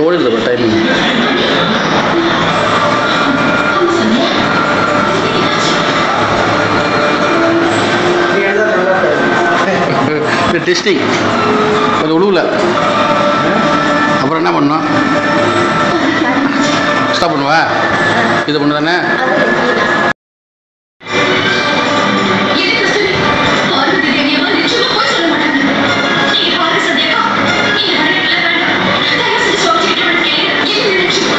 ஓடிடுது இப்போ டைமிங் இது டெஸ்டிங் கொஞ்சம் உழுவல அப்புறம் என்ன பண்ணோம் ஸ்டாப் பண்ணுவா இது பண்ணு தானே எதுக்கு சொல்லு? பார்வதி தேவியம்மா நிச்சயமா போய் சொல்ல மாட்டாங்க. நீங்க பாரு சந்தியாக்கா, நீங்க நிறைய வேண்டாம். தயவு செஞ்சு சுவாமி கிட்ட வந்து கேளுங்க. என்ன நினைச்சுக்கோ?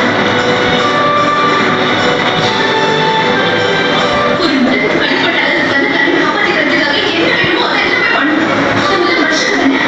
ஒரு மனிதனுக்கு வெளிப்பட்ட அல்லது தன்னை தன்னை காப்பாத்திக்கிறதுக்காக என்ன வேணுமோ அதை எல்லாமே பண்ணணும். நம்ம எல்லாம் மனுஷங்க தானே?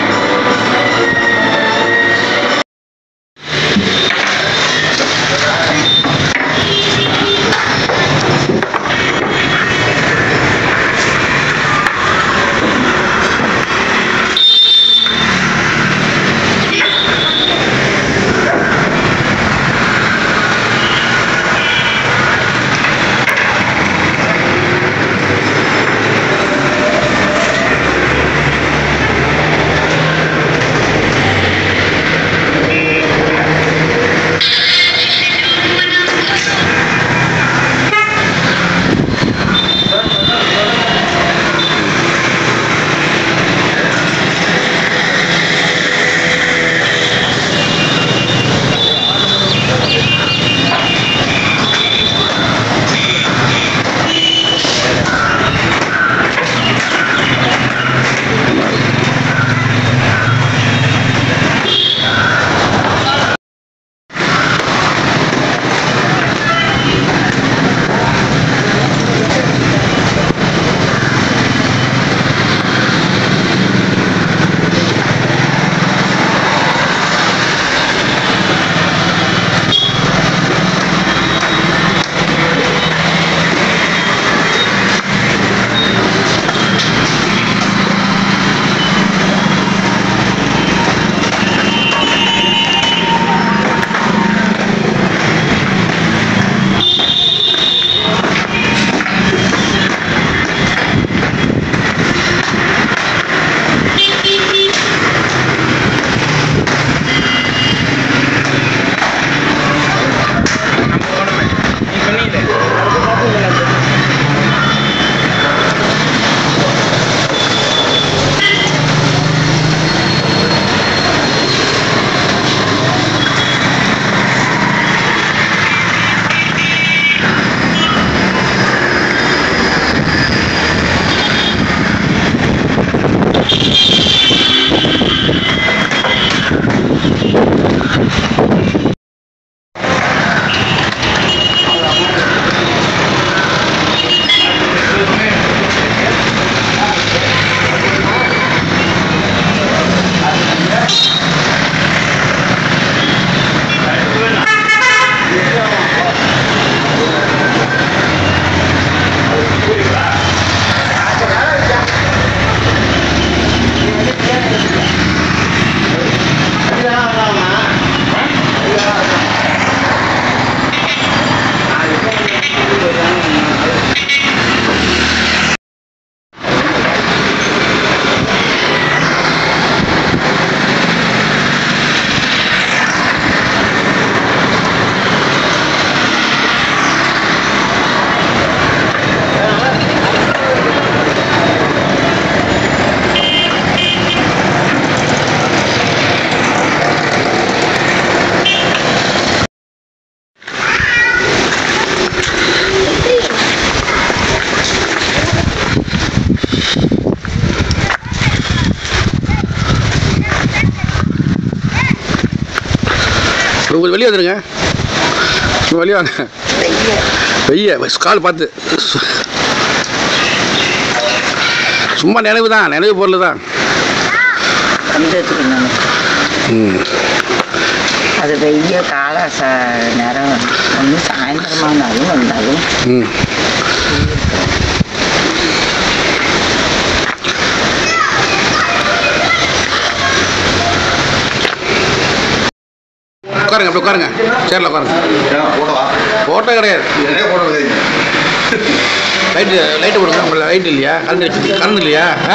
கொஞ்சம் வெளியே வந்துருங்க கொஞ்சம் வெளியே வாங்க வெய்ய கால் பார்த்து சு- சும்மா நினைவு தான் நினைவு பொருள் தான் வந்ததுக்கு நான் ம் அது வெய்ய கால ச நேரம் ஒன்று சாயந்தரமானாலும் வந்தாலும் ம் உட்காருங்க அப்படி உட்காருங்க சேரில் உட்காருங்க போடவா ஃபோட்டோ கிடையாது நிறைய போட வைக்கிறீங்க லைட்டு லைட்டு போடுங்க உங்களை லைட் இல்லையா கரண்ட் கரண்ட் இல்லையா ஆ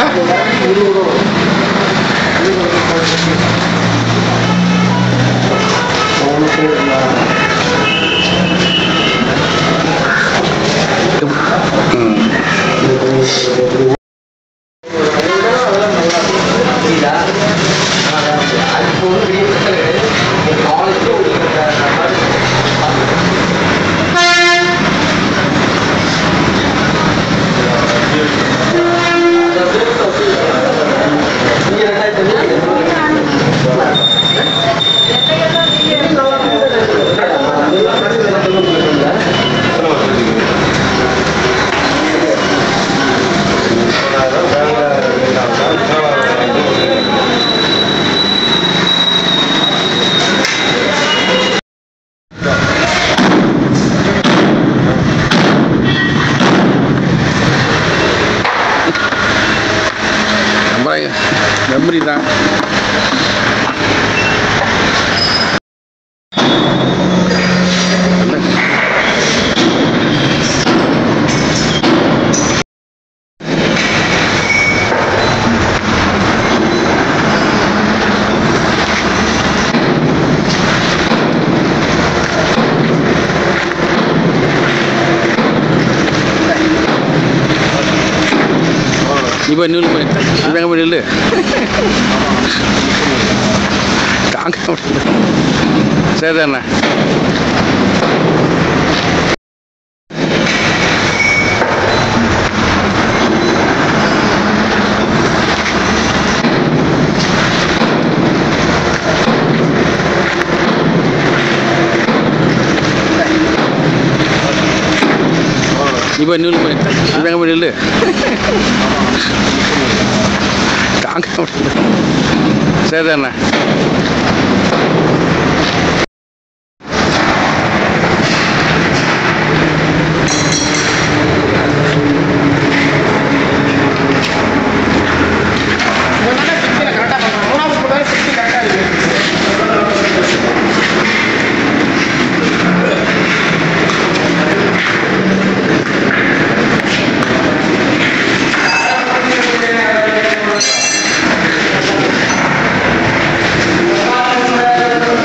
நம்ம மெமரி தான் நீ போய் நில்லு போய் நீ எங்கே போய் நில்லு தாங்க முடியல சரி அண்ணா நீ போய் நில்லு போய் நீ எங்கே போய் நில்லு தாங்க முடியல சரி அண்ணா Thank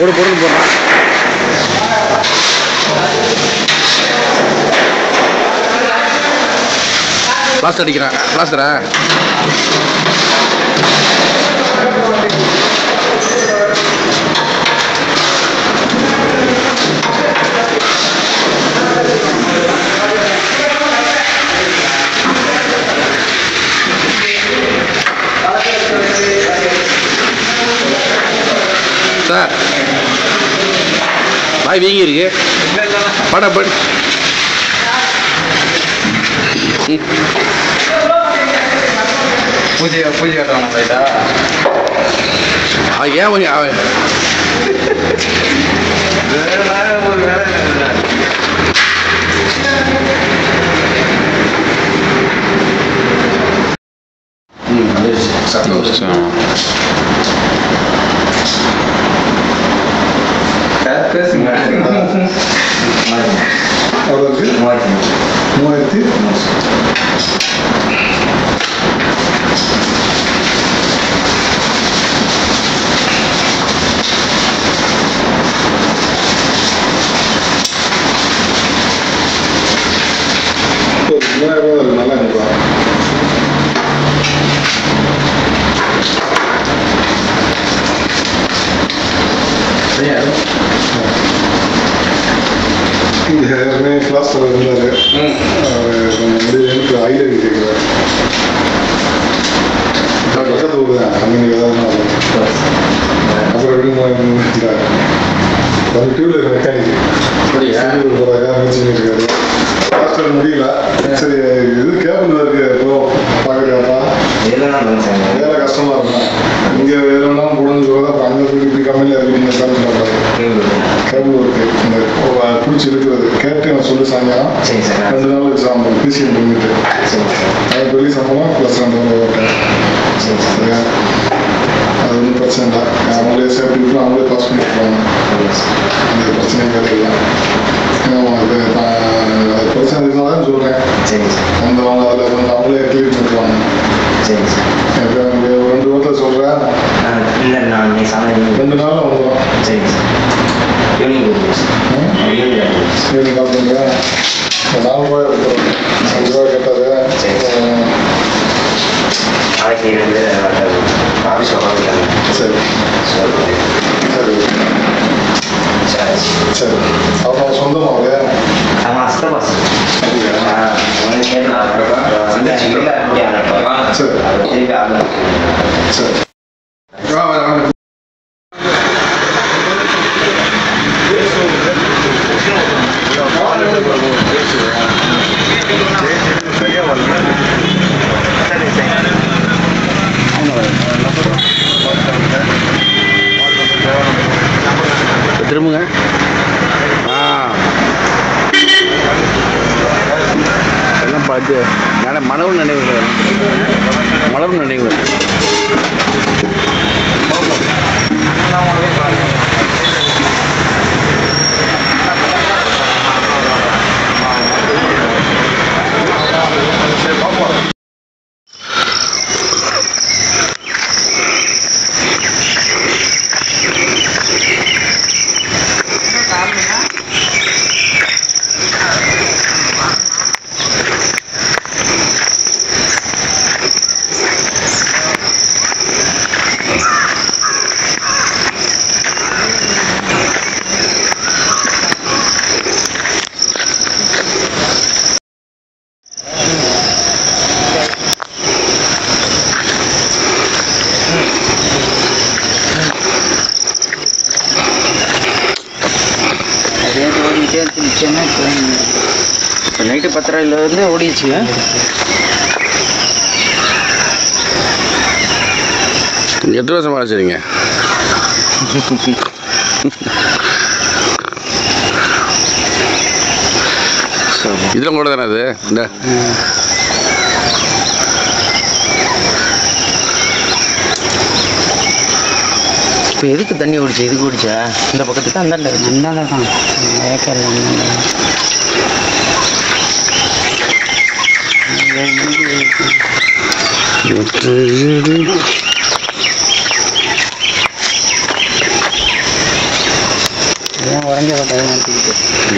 போடு போடுன்னு போடுறான் பிளாஸ்டர் அடிக்கிறான் பிளாஸ்டரா சார் வாய் வீங்கி இருக்கு பட படி பூஜை பூஜை கட்டணும் ரைட்டா அவன் ஏன் கொஞ்சம் அவன் வேற ஒரு வேலை இல்லை பேசுங்க எவ்வளோக்கு மூவாயிரத்தி ஒரு மூவாயிரம் ரூபா இருக்கு, நல்லா இருக்கலாம் இங்கே ஏற்கனவே கிளாஸில் இருந்தார் அவர் கொஞ்சம் முடிவு எனக்கு ஐடியா கேட்குறாரு பக்கத்து ஊர் தான் அங்கே ஏதாவது அப்புறம் எப்படி இருந்தார் வந்து டியூப்லைட் மெக்கானிக் சிங்கூர் போகிறாங்க முயற்சி இருக்காரு ஹாஸ்டல் முடியல சரி இது கேபிள் இருக்கு இப்போ பார்க்குறியாப்பா வேலை கஷ்டமா இருக்கும் இங்கே வேணும்னா முடிஞ்சு போதா அப்புறம் அங்கே போய் இப்படி கம்பெனியில் இருக்கு நீங்கள் சார் பண்ணுறாங்க கேபிள் ஒர்க்கு இந்த பிடிச்சி இருக்கிறது கேட்டு நான் சொல்லி சாயங்காலம் ரெண்டு நாள் எக்ஸாம் பிசிஎம் பண்ணிட்டு அது பெரிய சம்பளம் ப்ளஸ் ரெண்டு நாள் ஓட்டேன் சரியா அது ஒன்றும் பிரச்சனை இல்லை அவங்களே சேஃப்டி விட்டு அவங்களே பாஸ் பண்ணிட்டுருவாங்க அந்த பிரச்சனை கிடையாது ஆமாம் இது நான் அது பிரச்சனை இருந்தால் தான் சொல்கிறேன் அந்த அவங்க அதில் வந்து அவங்களே கிளியர் பண்ணிடுவாங்க இப்போ இங்கே ஒரு ரெண்டு வாரத்தில் சொல்கிறேன் ரெண்டு நாளில் வந்துடும் சரி பார்த்துங்க ஒரு நாலு ரூபாய் எடுத்துரும் அஞ்சு ரூபா கேட்டாரு சரி சரி சரி அவங்க சொந்தமாவே சரி வா, வா, வா. திரும்புங்க ஆ எல்லாம் பார்த்து நான் மனவு நினைவுகள் மலரும் நினைவுகள் ரேட் ஓடிக்கிட்டே இருந்துச்சுன்னா இப்போ நைட்டு பத்தரையிலேருந்து ஓடிச்சு எத்தனை வருஷம் வேலை செய்றீங்க இதில் கூட தானே அது இந்த இப்போ எதுக்கு தண்ணி ஓடிச்சு எதுக்கு ஓடிச்சா இந்த பக்கத்துக்கு அந்தாண்ட அந்தாண்ட தான் ஏக்கர் ஏன் உடஞ்ச பட்டதை மாற்றிக்கிட்டு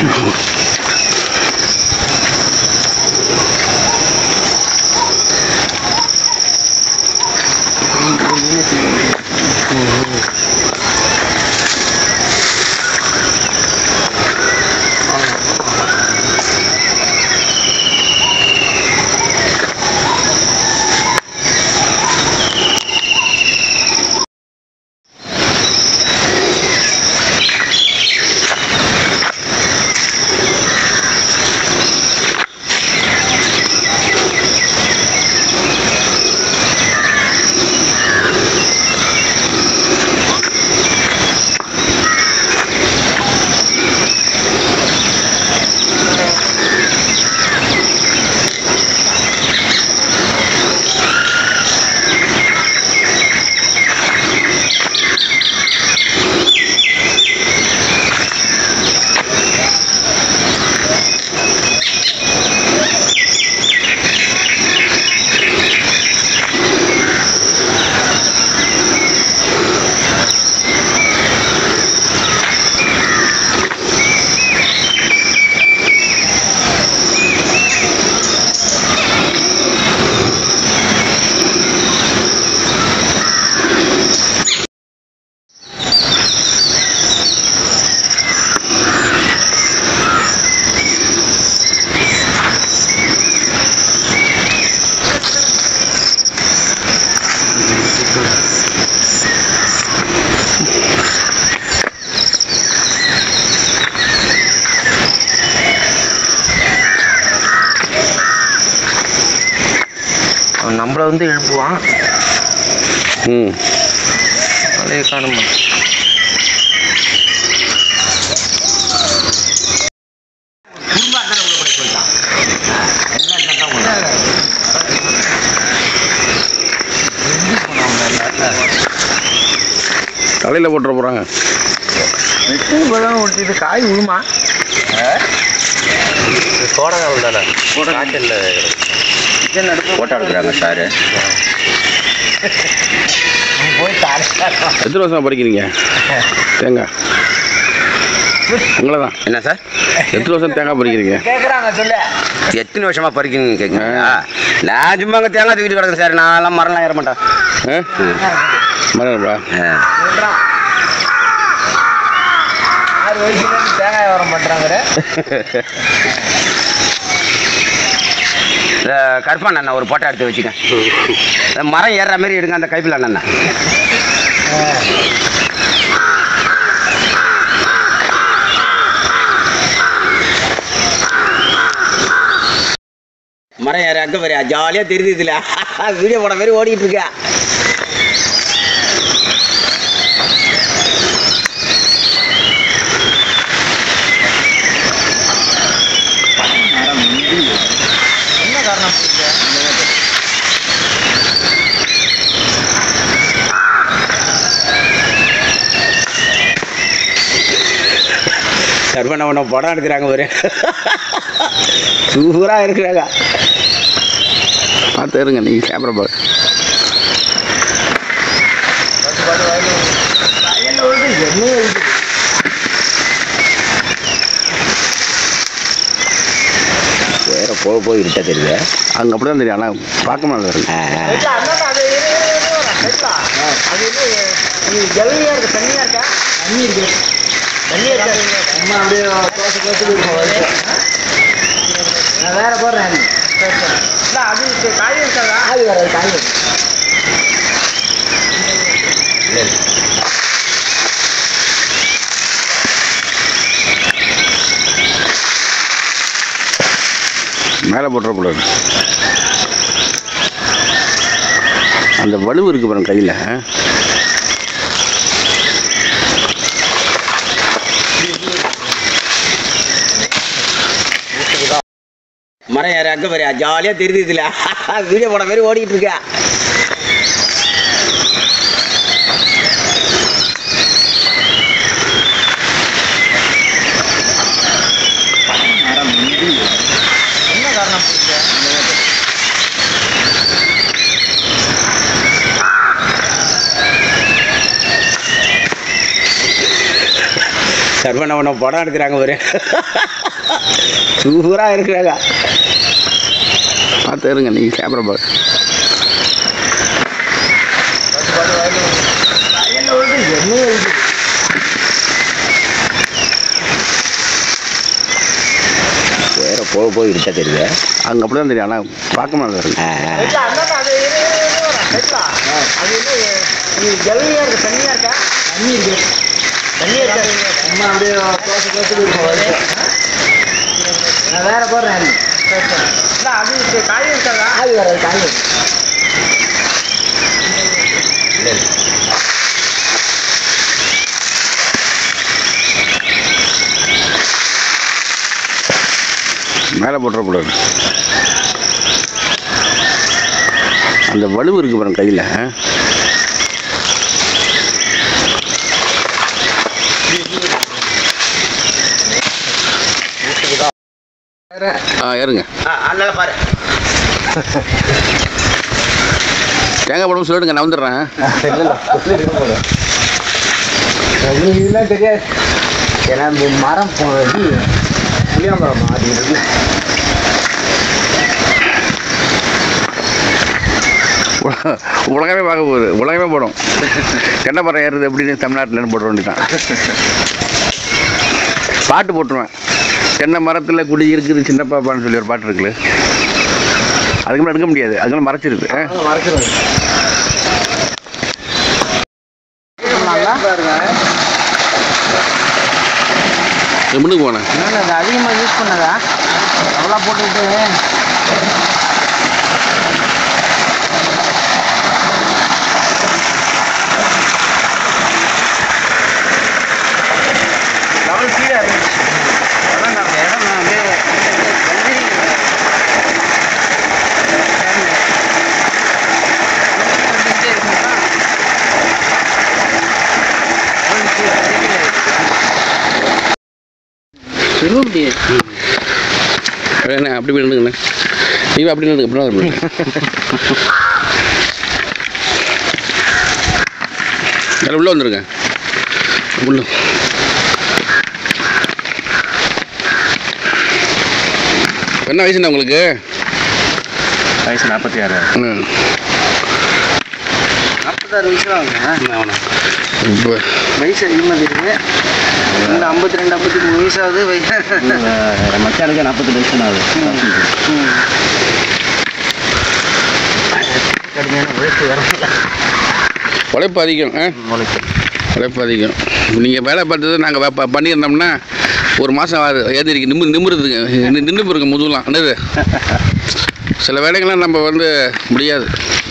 அவன் நம்மளை வந்து எழுப்புவான் ம் அலைய காணுமா தலையில் போட்டுற போகிறாங்க இப்போதான் ஒட்டிட்டு காய் விழுமா கோடை காலம் தானே காய்ச்சல்ல போட்டோ எடுக்கிறாங்க சாரு போய் தாரே எத்தனை வருஷம் படிக்கிறீங்க தேங்காய் உங்களை தான் என்ன சார் எத்தனை வருஷம் தேங்காய் பறிக்கிறீங்க கேக்குறாங்க சொல்லு எத்தனை வருஷமா பறிக்கணும்னு கேட்குறீங்களா நான் சும்மா அங்கே தேங்காய் தூக்கிட்டு கிடக்குறேன் சார் நான்லாம் மரம்லாம் ஏற மாட்டேன் ஆ மரங்களா ஆ. ஆறு வயசுல இருந்து தேங்காய் வரம் பண்றாங்க இந்த கருப்பான் அண்ணா ஒரு போட்டோ எடுத்து வச்சுக்கேன் இந்த மரம் ஏறுற மாதிரி எடுங்க அந்த கைப்பில் அண்ணா மரம் ஏற அங்கே வரையா ஜாலியாக தெரியுது இதில் வீடியோ போட மாதிரி ஓடிட்டு இருக்கா என்ன காரணம் சர்வன உன படம் எடுக்கிறாங்க ஒரு சூப்பராக இருக்கிறாங்க பார்த்து இருங்க நீங்கள் கேமரா பாரு வேற போக போய் இருட்ட தெரியுது அங்கே அப்படி தான் தெரியும் ஆனால் பார்க்க முடியல இருக்கு ஆ, ஆ. இல்ல அண்ணா அது இரு, இரு, இரு, வரேன். சரிங்களா? அது வந்து இது ஜல்லியா இருக்கு தண்ணியா இருக்கா தண்ணி இருக்கு தண்ணி இருக்கா சும்மா அப்படியே தோசை தோசை நான் வேற போடுறேன் இல்ல அது இப்ப காய் இருக்காதா அது வேற காய் மேலே போட்டுறக்கூடாது அந்த வலுவு இருக்கு பாருங்க கையில் மரம் ஏற அங்கே வரையா ஜாலியாக தெரியுது இதில் வீடியோ போட மாதிரி ஓடிக்கிட்டு இருக்கா என்ன காரணம் சர்வன பண்ண படம் எடுக்கிறாங்க ஒரு சூப்பராக இருக்கிறாங்க பார்த்து இருங்க நீங்கள் கேமரா பார்த்து வேற போக போய் இருக்க தெரியுது அங்கே அப்படி தான் தெரியும் ஆனால் பார்க்க மாட்டேன் ஆ, இல்ல, அந்தாண்ட அது இரு, இரு, இரு, வரேன். சரிங்களா? அது வந்து இது ஜெல்லியா இருக்கு தண்ணியா இருக்கா தண்ணி இருக்கு தண்ணி இருக்கா சும்மா அப்படியே தோசை தோசை இருக்கும் நான் வேற போடுறேன் இல்ல அது இப்ப காய் இருக்காதா அது வேற காய் மேலே போட்டுறக்கூடாது அந்த வலுவு இருக்கு பாருங்க கையில் ஆ ஏறுங்க அதனால பாரு தேங்காய் படம் சொல்லிடுங்க நான் வந்துடுறேன் இதெல்லாம் தெரியாது ஏன்னா இந்த மரம் போனது புளியாம்பரம் அது இருக்கு உல- உலகமே பார்க்க போகுது உலகமே போடும் தென்னை மரம் ஏறுது எப்படின்னு தமிழ்நாட்டில் போட வேண்டியதான் பாட்டு போட்டுருவேன் தென்னை மரத்தில் குடி இருக்குது சின்ன பாப்பான்னு சொல்லி ஒரு பாட்டு இருக்குல்ல அதுக்கு மேலே எடுக்க முடியாது அதுக்கு மறைச்சிருக்கு ஆ? மறைச்சிருவாங்க இது முன்னுக்கு போனேன் என்னங்க அது அதிகமாக யூஸ் பண்ணதா அவ்வளோ போட்டுக்கிட்டு டபுள் ஸ்பீடாக இருந்துச்சு அதான் அந்த இடம் நான் அப்படியே என்ன அப்படி போய் நின்றுங்கண்ணே நீங்கள் அப்படி நின்றுங்க அப்படி தான் அதில் உள்ளே வந்துருங்க உள்ள என்ன வயசுண்ணா உங்களுக்கு வயசு நாற்பத்தி ஆறு ம் நாற்பத்தாறு வயசு ஆகுங்க இப்போ வயசு அதிகமாக தெரியுது ரெண்டு ஐம்பத்தி ரெண்டு ஐம்பத்தி மூணு வயசு ஆகுது வயசு மச்சானுக்கு நாற்பத்தி வயசு ஆகுது கடுமையான உழைப்பு வரல உழைப்பு அதிகம் ஆ உழைப்பு அதிகம் நீங்கள் வேலை பார்த்தது நாங்கள் பண்ணியிருந்தோம்னா ஒரு மாதம் ஆகுது ஏந்திரிக்கு நிம்மு நிம்முறதுங்க நின்று போயிருங்க முதுகுலாம் என்னது சில வேலைகள்லாம் நம்ம வந்து முடியாது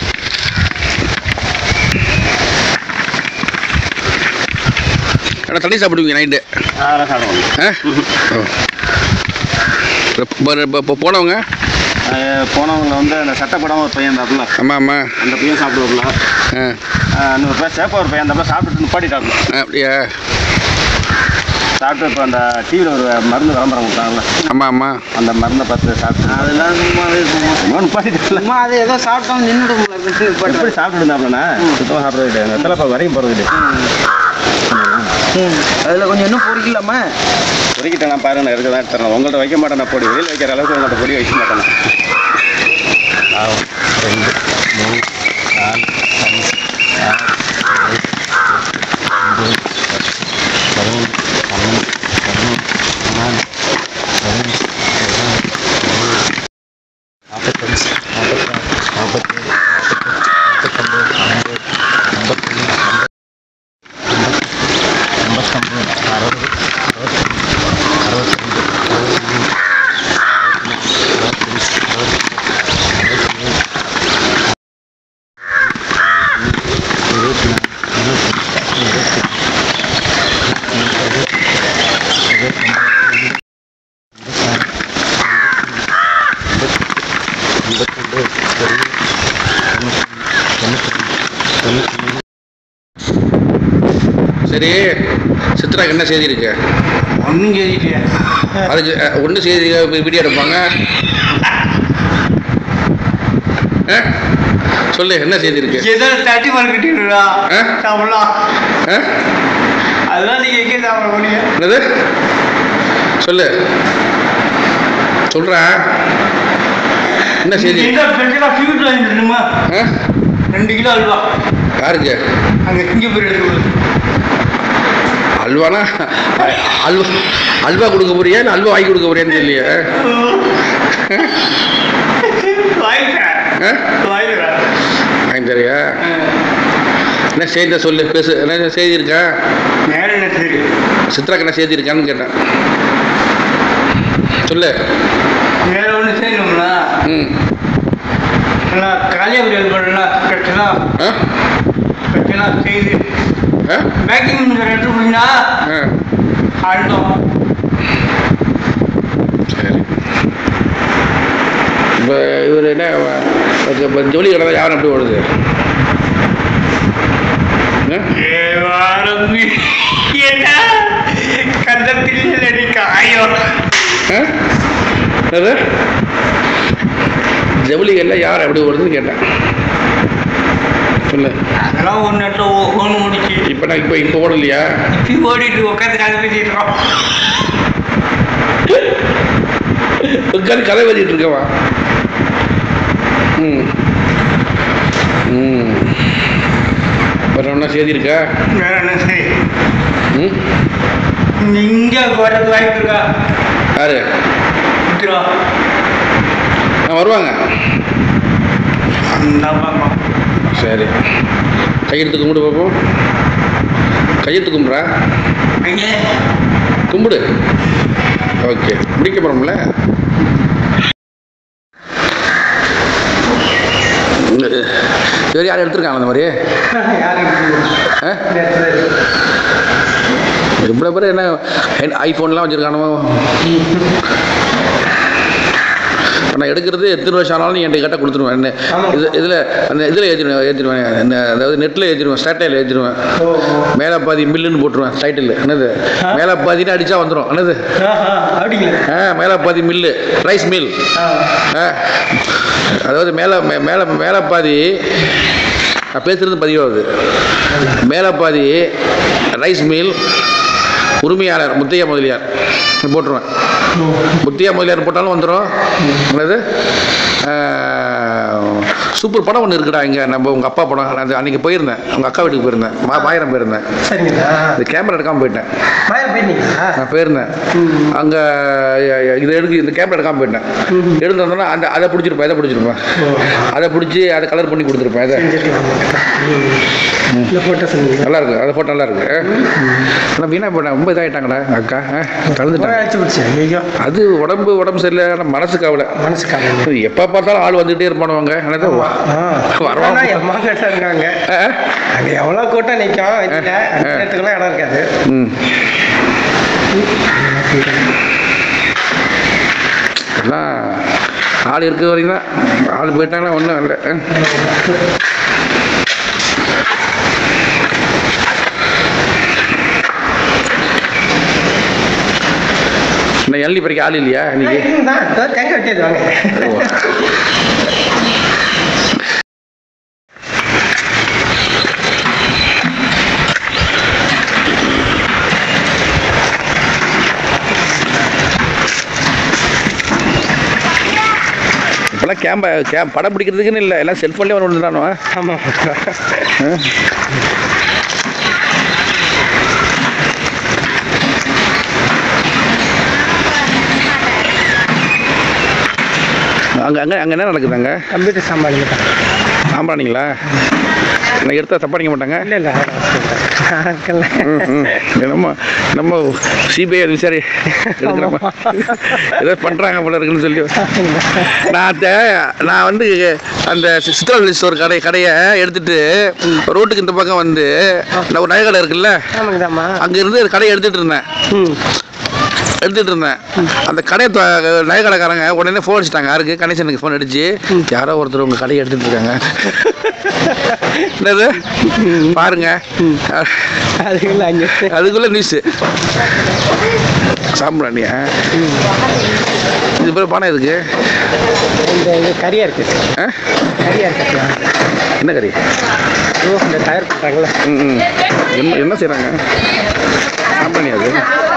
ஆனால் தண்ணி சாப்பிடுவீங்க நைட்டு அதெல்லாம் சாப்பிடுவோம் ஆ ஓ. இப்போ இப்போ இப்போ போனவங்க போனவங்க வந்து அந்த சட்டப்படம் ஒரு பையன் இருந்தாப்புல ஆமாம் ஆமாம் அந்த பையன் சாப்பிடுவாப்புல ஆ இன்னொரு பேர் சேப்பா ஒரு பையன் அந்த சாப்பிட்டுட்டு நிப்பாட்டிட்டாப்புல ஆ, அப்படியா சாப்பிட்டு இப்போ அந்த டிவியில் ஒரு மருந்து விளம்பரம் கொடுத்தாங்கல்ல ஆமாம் ஆமாம் அந்த மருந்தை பார்த்து சாப்பிட்டு அதெல்லாம் சும்மாவே சும்மா சும்மா நிப்பாட்டிட்டாப்புல சும்மா அது ஏதோ சாப்பிட்டோம் நின்றுட முடியல எப்படி சாப்பிட்டு இருந்தாப்புலண்ணா சுத்தமாக சாப்பிட்றது கிடையாது எத்தனை வரையும் போகிறது கிடையாது அதில் கொஞ்சம் இன்னும் பொறிக்கலாமா பொறிக்கிட்டேன் நான் பாருங்க நான் இருக்கிறதா தரேன் உங்கள்ட்ட வைக்க மாட்டேன் நான் பொடி வெளியில் வைக்கிற அளவுக்கு உங்கள்ட்ட பொடி வைக்க மாட்டேன் நான். ரெண்டு மூணு நாலு அஞ்சு ஆறு ஏழு எட்டு ஒன்பது பத்து பதினொன்று பன்னெண்டு பதிமூணு பதினாலு பதினஞ்சு பதினாறு நாற்பத்தஞ்சு நாற்பத்தாறு நாற்பத்தேழு நாற்பத்தெட்டு நாற்பத்தொம்பது ஐம்பது ஐம்பத்தொன்று ஐம்பத்தொம்பது அறுபது அறுபத்தொன்று அறுபத்தஞ்சு அறுபத்தி மூணு அறுபத்தஞ்சு அறுபத்தி ஏழு இருபத்தி நாலு இருபத்தஞ்சு இருபத்தி இருபத்தொம்பது எண்பத்தொம்பது தொண்ணூறு தொண்ணூற்றி தொண்ணூற்றி மூணு சரி சித்ராக்கு என்ன செய்தி இருக்கு ஒன்றும் கேட்டுட்டியா அதுக்கு ஒன்று செய்தி வீடியோ எடுப்பாங்க ஆ? சொல்லு என்ன செய்தி இருக்கு ஏதோ தட்டி மறுக்கிட்டீங்களா ஆ? சாப்பிடலாம் ஆ? அதுதான் நீங்க எங்கே சாப்பிட போனீங்க என்னது சொல்லு சொல்கிறேன் என்ன செய்தி இந்த ஸ்பெஷலாக ஸ்வீட் வாங்கிட்டுமா ஆ ரெண்டு கிலோ அல்வா யாருக்கு அங்கே சிங்கப்பூர் எடுத்து அல்வானா அல்வா அல்வா கொடுக்க போறியா இல்லை அல்வா வாங்கி கொடுக்க போறியான்னு தெரியலையே வாங்கிட்டேன் ஆ வாங்கிடுறேன் வாங்கி தரியா என்ன செய்தி சொல்லு பேசு என்ன செய்தி இருக்கா நேரம் என்ன சரி சித்ராக்கு என்ன செய்தி இருக்கான்னு கேட்டேன் சொல்லு வேற ஒன்று செய்யணும்னா ம் நான் காலியாக பண்ணலாம் கட்டணா ஆ கட்டணா செய்து ஆ பேக்கிங் ரெண்டு முடிஞ்சா ஆ ஆழ்ந்தோம் சரி இப்போ இவர் என்ன இப்போ ஜவுளி கடை தான் யாரும் எப்படி ஓடுது ஆ? வாரம் என்ன கந்தத்தில் அடி காயம் ஆ? என்னது ஜவுளிகளில் யார் எப்படி ஓடுதுன்னு கேட்டேன் சொல்லு அதெல்லாம் ஒரு நேரத்தில் ஓன் முடிச்சு இப்போ நான் இப்போ இப்போ ஓடலையா இப்படி ஓடிட்டு உட்காந்து கதை பேசிட்டு இருக்கோம் உட்காந்து கதை வச்சுட்டு இருக்கவா ம் ம் வேறு என்ன செய்தி இருக்கா வேற என்ன சரி ம் இங்கே வரது வாய்ப்பு இருக்கா யாரு வித்துரா ஆ வருவாங்க அந்த பார்ப்போம் சரி கையெழுத்து கும்பிடு பார்ப்போம் கையெழுத்து கும்பிட்றா அங்கே கும்பிடு ஓகே முடிக்க போகிறோம்ல சரி யாரும் எடுத்துருக்காங்க அந்த மாதிரி யாரும் ஆ இவ்வளோ பேர் என்ன ஐஃபோன்லாம் வச்சுருக்கானோ நான் எடுக்கிறது எத்தனை வருஷம் ஆனாலும் நீ என்கிட்ட கேட்டால் கொடுத்துருவேன் என்ன இது இதில் அந்த இதில் ஏற்றிடுவேன் ஏற்றிடுவேன் என்ன அதாவது நெட்டில் ஏற்றிடுவேன் சேட்டையில் ஏற்றிடுவேன் மேலே பாதி மில்லுன்னு போட்டுருவேன் டைட்டில் என்னது மேலே பாதின்னு அடித்தா வந்துடும் என்னது அப்படிங்களா ஆ மேலே பாதி மில்லு ரைஸ் மில் ஆ அதாவது மேலே மே- மேலே மேலே பாதி நான் பேசுகிறது பதிவாகுது மேலே பாதி ரைஸ் மில் உரிமையாளர் முத்தையா முதலியார் போட்டுருவேன் முத்தையா முதலியார் போட்டாலும் வந்துடும் என்னது சூப்பர் படம் ஒன்று இருக்குடா இங்கே நம்ம உங்கள் அப்பா படம் நான் அது அன்றைக்கி போயிருந்தேன் உங்கள் அக்கா வீட்டுக்கு போயிருந்தேன் மா மாயிரம் போயிருந்தேன் சரிங்களா இந்த கேமரா எடுக்காமல் போயிட்டேன் மாயா போயிருந்தீங்களா நான் போயிருந்தேன் அங்கே இதை எடுக்க இந்த கேமரா எடுக்காமல் போயிட்டேன் எடுத்திருந்தோன்னா அந்த அதை பிடிச்சிருப்பேன் இதை பிடிச்சிருப்பேன் அதை பிடிச்சி அதை கலர் பண்ணி கொடுத்துருப்பேன் இதை இல்லை ஃபோட்டோ சொன்னீங்க நல்லா இருக்கு அதை போட்டோ நல்லா இருக்கு ஆனால் வீணா போட்டேன் ரொம்ப இதாகிட்டாங்கடா அக்கா ஆ, கலந்துட்டாங்க அடிச்சு பிடிச்சேன் ஐயோ அது உடம்பு உடம்பு சரியில்லை ஆனால் மனசு கவலை மனசு காரணம் எப்போ பார்த்தாலும் ஆள் வந்துகிட்டே இருப்பானுவாங்க என்னது வருவாங்க எம்மா கிட்ட இருக்காங்க ஆ, அங்க எவ்வளவு கூட்டம் நிக்கும் இதுல அந்த ஆ. இடத்துக்குலாம் இடம் இருக்காது ம் எல்லாம் ஆள் இருக்க வரைக்கும் தான் ஆள் போயிட்டாங்கன்னா ஒன்றும் இல்லை ஆ. இன்னும் எள்ளி பறிக்க ஆள் இல்லையா இன்னைக்கு தான் இதோ தேங்காய் வெட்டியது வாங்க ஓ. இப்போல்லாம் கேம்ப கே படம் பிடிக்கிறதுக்குன்னு இல்லை எல்லாம் செல்ஃபோன்லேயே ஒன்று வந்துட்டானோ ஆமா அங்கே அங்கே அங்கே என்ன நடக்குது அங்கே கம்ப்யூட்டர் சாமான் சாம்பிராணிங்களா நான் எடுத்தால் தப்பாடிக்க மாட்டாங்க இல்ல இல்ல இருக்கல ம், ம். நம்ம நம்ம சிபிஐ விசாரி எடுக்கிறோமா ஏதோ பண்ணுறாங்க போல இருக்குன்னு சொல்லி நான் அந்த நான் வந்து அந்த சித்ரா ஸ்டோர் கடை கடையை எடுத்துட்டு ரோட்டுக்கு இந்த பக்கம் வந்து நான் ஒரு நகை கடை இருக்குல்ல ஆமாங்கதாம்மா அங்கே இருந்து கடையை எடுத்துட்டு இருந்தேன் ம் எடுத்துட்டு இருந்தேன் அந்த கடையை தொ- நகை கடைக்காரங்க உடனே ஃபோன் அடிச்சிட்டாங்க யாருக்கு கணேசனுக்கு ஃபோன் அடிச்சு யாரோ ஒருத்தர் உங்கள் கடையை எடுத்துட்டு இருக்காங்க என்னது பாருங்க அதுக்குள்ள அங்கே அதுக்குள்ள நியூஸு சாம்பிராணியா இது பேர் பணம் எதுக்கு இந்த இது கறியா இருக்கு ஆ? கறியா இருக்கு என்ன கறி ஓ இந்த டயர் போட்டாங்களே ம் ம் என்ன என்ன செய்கிறாங்க சாம்பிராணி அது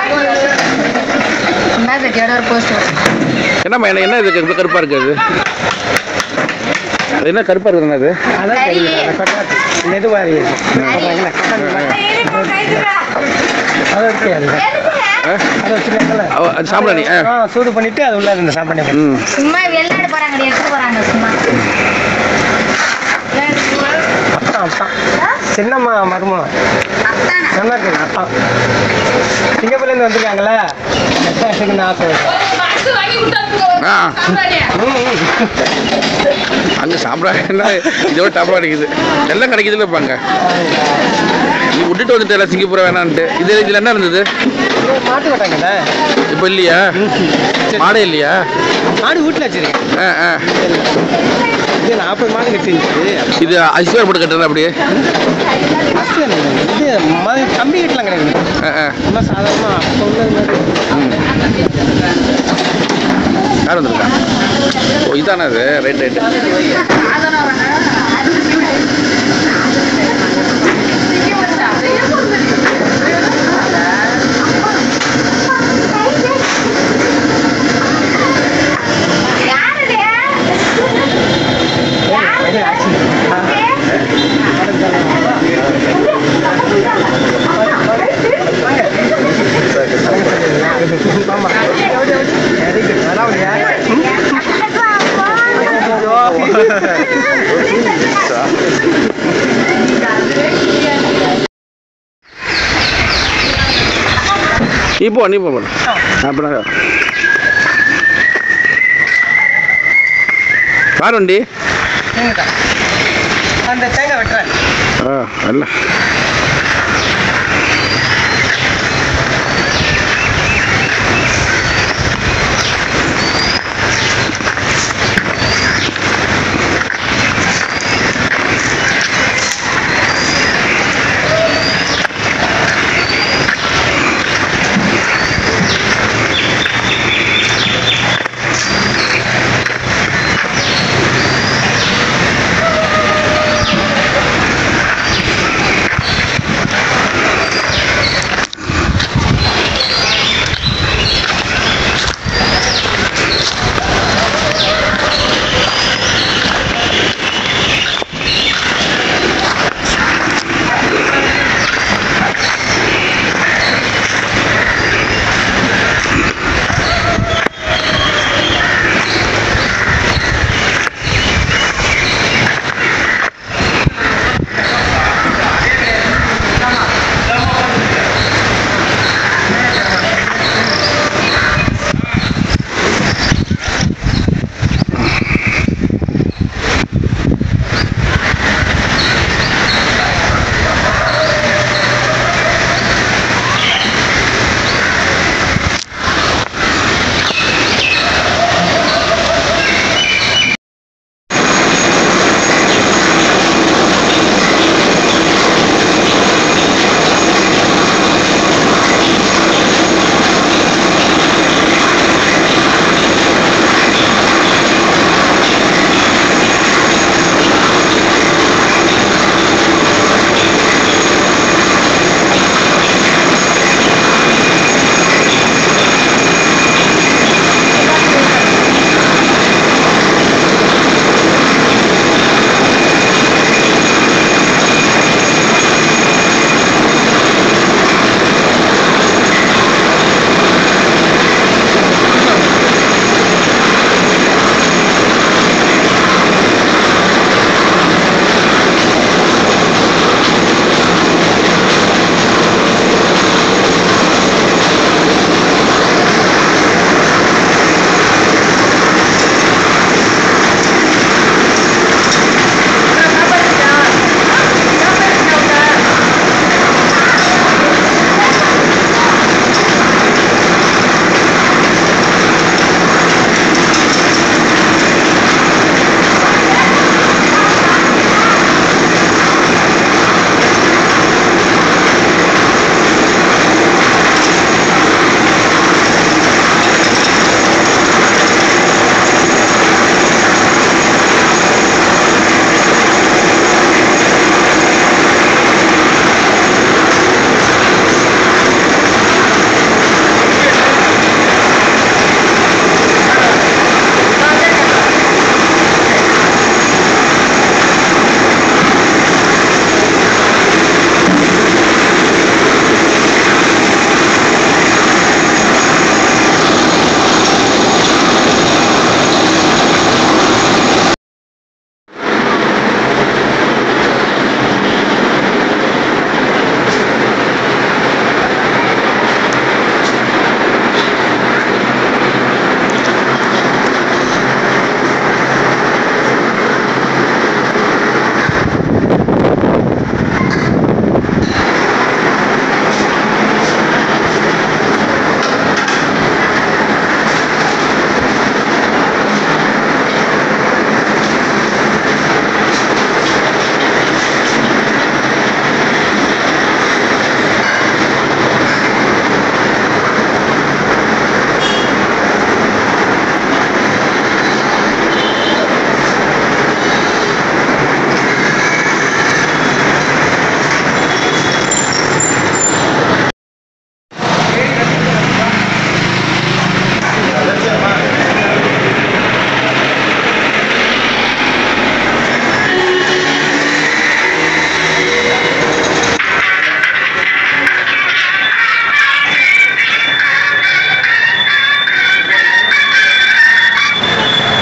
என்னம்மா என்ன என்ன இது கருப்பு கருப்பாக இருக்குது அது என்ன கருப்பாக இருக்குது அது அதான் தெரியல அந்த கொட்டாச்சு மெதுவாக போட்டாங்களே அதை வச்சு அது ஆ? அதை வச்சுருக்காங்களே அவ- அது சாம்பிராணி ஆ ஆ சூடு பண்ணிட்டு அது உள்ள இந்த சாம்பிராணி போட்டு. ம் சும்மா வெளிநாடு போறாங்க எடுத்து போறாங்க சும்மா அத்தான் அத்தான் சின்னம்மா மருமம் நல்லா இருக்கு அத்தான் சிங்கப்பூர்லேருந்து வந்திருக்காங்களே எத்தனை ஆசை ஆ ம், ம். அங்கே சாம்பிராணின்னா இதோட டாப்பாக அடிக்குது எல்லாம் கிடைக்குதுல்ல பாங்க நீ விட்டுட்டு வந்துட்டல சிங்கப்பூர் வேணான்ட்டு இது இதில் என்ன இருந்தது இது மாட்டு கொட்டாங்கல்ல இப்போ இல்லையா மாடே இல்லையா மாடு வீட்டில் வச்சிருக்கேன் ஆ ஆ இது நாற்பது மாடு கட்டிருந்துச்சு இது ஐஸ்வர் போட்டு கட்டுறது அப்படியே ஃபஸ்ட்டு இது மாதிரி கம்பி கட்டலாம் கிடையாது ஆ ஆ சும்மா சாதாரணமாக அப்போ உள்ளது மாதிரி யார் வந்திருக்கா ஓ இதானே அது ரைட் ரைட்டு ஆமாம் வெரி குட் நல்லா இல்லையா நீ போ நீ போ போடு அப்படின்னா யார் வண்டி அந்த தேங்காய் வெட்டுறேன் ஆ அல்ல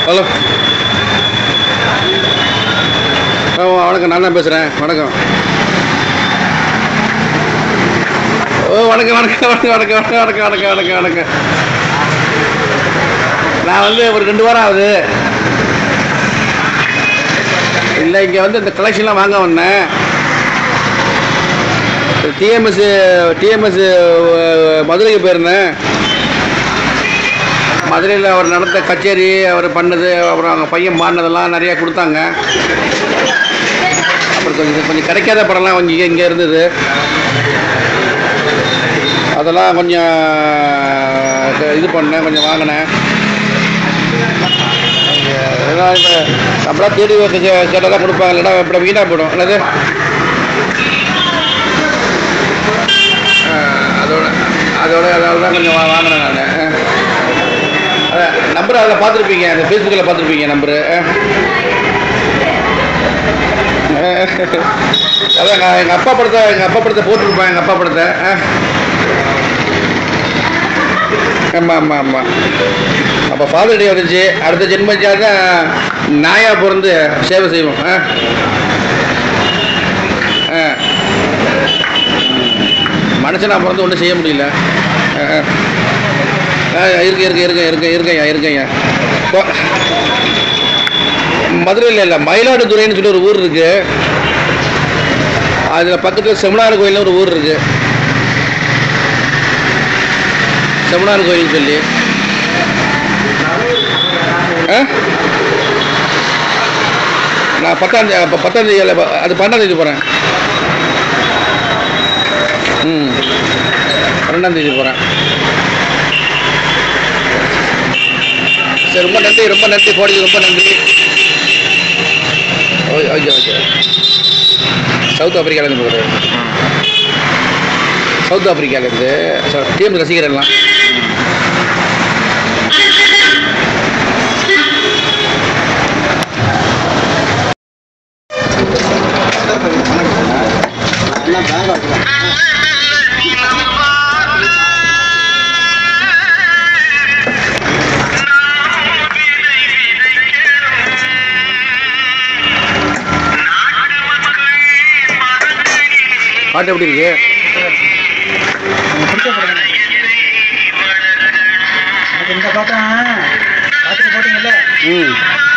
ஹலோ ஆ வணக்கம் நான் தான் பேசுகிறேன் வணக்கம் ஓ வணக்கம் வணக்கம் வணக்கம் வணக்கம் வணக்கம் வணக்கம் வணக்கம் வணக்கம் வணக்கம் நான் வந்து ஒரு ரெண்டு வாரம் ஆகுது இல்லை இங்கே வந்து இந்த கலெக்ஷன்லாம் வாங்க வந்தேன் டிஎம்எஸ் டிஎம்எஸ் மதுரைக்கு போயிருந்தேன் மதுரையில் அவர் நடந்த கச்சேரி அவர் பண்ணது அப்புறம் அவங்க பையன் பாடினதெல்லாம் நிறையா கொடுத்தாங்க அப்புறம் கொஞ்சம் கொஞ்சம் கிடைக்காத படம்லாம் கொஞ்சம் இங்கே இங்கே இருந்தது அதெல்லாம் கொஞ்சம் க- இது பண்ணேன் கொஞ்சம் வாங்கினேன் ஏன்னா இப்போ நம்மளாம் தேடி கேட்டால் தான் கொடுப்பாங்க இல்லைன்னா இப்படி வீணாக போயிடும் என்னது ஆஹ் அதோட அதோட அதோட தான் கொஞ்சம் வா- வாங்கினேன் நான் அதான் நம்பர் அதில் பார்த்துருப்பீங்க அந்த ஃபேஸ்புக்கில் பார்த்துருப்பீங்க நம்பரு அதான் நான் எங்கள் அப்பா படத்தை எங்கள் அப்பா படத்தை போட்டிருப்பேன் எங்கள் அப்பா படத்தை ஆமாம் ஆமாம் ஆமாம் அப்போ ஃபாதர் டே வந்துச்சு அடுத்த ஜென்மச்சா தான் நாயா பிறந்து சேவை செய்வோம் ஆ ஆ மனுஷனா பிறந்து ஒன்றும் செய்ய முடியல ஆ, ஆ. ஆ, இருக்கு இருக்கு இருக்கு இருக்கு இருக்கையா இருக்கையா மதுரையில் இல்லை மயிலாடுதுறைன்னு சொல்லி ஒரு ஊர் இருக்கு அதில் பக்கத்தில் செமினார் கோயில்னு ஒரு ஊர் இருக்கு செமினார் கோயில் சொல்லி ஆ? நான் பத்தாம் தேதி அப்போ பத்தாம் தேதி இல்லை, அது பன்னெண்டாம் தேதி போகிறேன் ம் பன்னெண்டாம் தேதி போகிறேன் சரி ரொம்ப நன்றி ரொம்ப நன்றி கோடிக்கு ரொம்ப நன்றி ஓகே ஓகே ஓகே சவுத் ஆப்பிரிக்காலேருந்து போகிறேன் சவுத் ஆப்பிரிக்காலேருந்து டீம் ரசிகர் எல்லாம் பாட்டு எப்படி இருக்கு எனக்கு பிடிச்ச படம் தான். எனக்கு இந்த பாட்டம் ராத்திரி போட்டீங்கல்ல ம்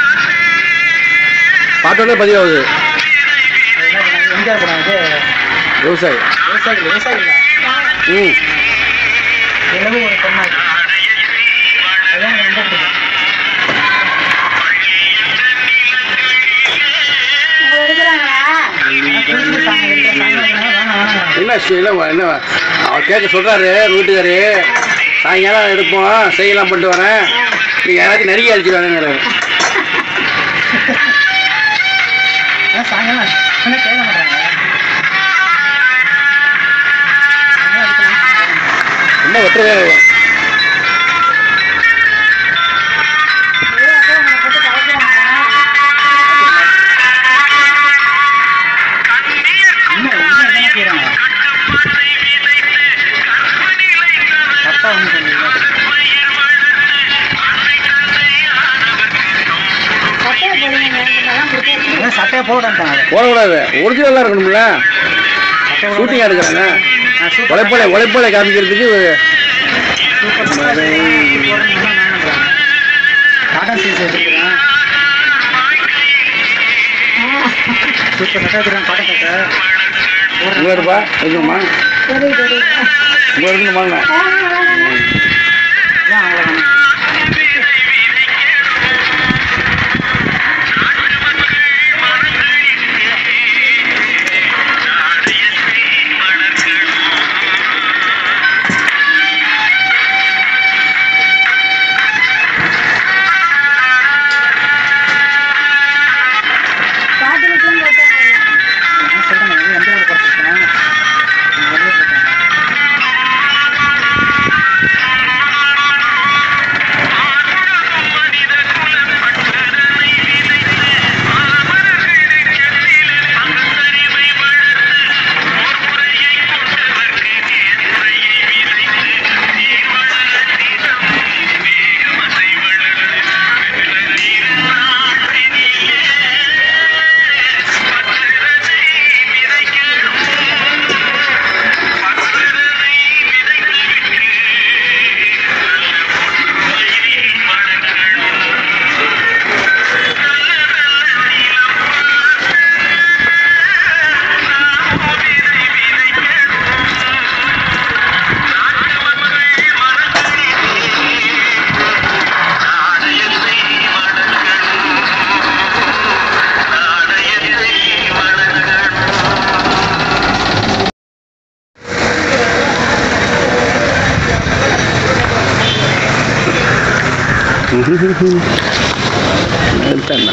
பாட்டோட பதிவாகுது அது என்ன பண்ணாங்க எம்ஜிஆர் படம் இது விவசாயி விவசாயி விவசாயி இல்லை ம் நிலவு ஒரு பொண்ணாது அதான் எனக்கு ரொம்ப பிடிக்கும் பிடிச்ச song இருக்கிற song வேணா, வேணாம், வேணாம். என்ன சி- இல்லை என்ன அவர் கேட்க சொல்கிறாரு வீட்டுக்காரு சாயங்காலம் எடுப்போம் செய்யலாம் பண்ணிட்டு வரேன் நீங்கள் யாராச்சும் நெருங்கி அடிச்சிடுவாங்கிறாரு அதான் சாயங்காலம் சொன்னா கேட்க மாட்டாங்க சாயங்காலம் அடிக்கலாம். ரொம்ப வெட்டுறதே இன்னும் இன்னும் என்ன செய்யறாங்க தப்பா ஒன்றும் சொல்லல அதான் சட்டையை போடான்ட்டாங்க அதை. போடக்கூடாது ஒரிஜினலாக இருக்கணும்ல சட்டை போட ஷூட்டிங்காக எடுக்கிறாங்க ஆ, சூப்பர் உழைப்பலை உழைப்பலை காமிக்கிறதுக்கு சூப்பர் ஸ்டார் போடணும்னா நான் பண்றாங்க டாடா சீஸ் எடுத்துக்கிறேன் சூப்பர் சட்டை எடுத்துக்கிறேன் பாடம் சட்டை உங்க இருப்பா இருக்கணுமா உங்க இருக்கணுமாங்க ஏன் அவ்வளோ வேணும் நான் சொல்றேன் இது எம்ஜிஆர் படிச்சிருக்கேன் நான் வெளியே போட்டேன் எடுத்தேண்ணா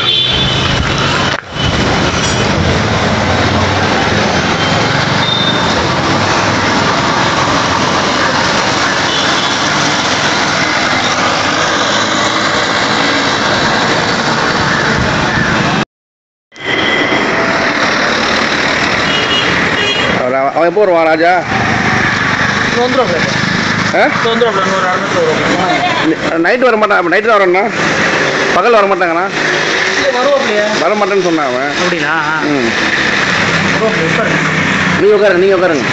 அவன் அவன் எப்போ வருவான் ராஜா வந்துடும் ஆ வந்துடும் ஒரு அரை மணி வரும் நைட்டு வர மாட்டான் நைட்டு தான் வரணும்ண்ணா பகல் வர மாட்டாங்கண்ணா வருவாப்லையா வர மாட்டேன்னு சொன்னான் அவன் அப்படின்னா ம் வருவாப்லையா உட்காருங்க நீங்கள் உட்காருங்க நீங்கள் உட்காருங்க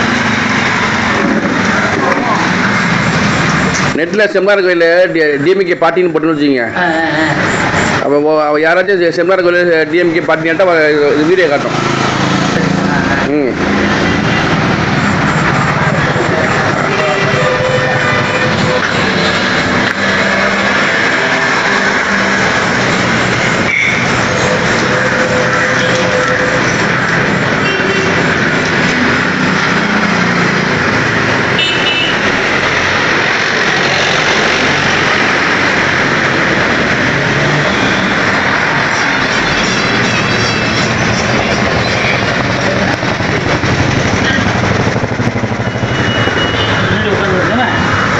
நெட்டில் செம்னார் கோயில் டிஎம்கே பார்ட்டின்னு போட்டுன்னு வச்சுங்க ஆ ஆ ஆ அப்போ அவ யாராச்சும் செம்னார் கோயில் டிஎம்கே பார்ட்டின்ட்டா வீடியோ காட்டும் ம் முன்னாடி உட்காந்து தானே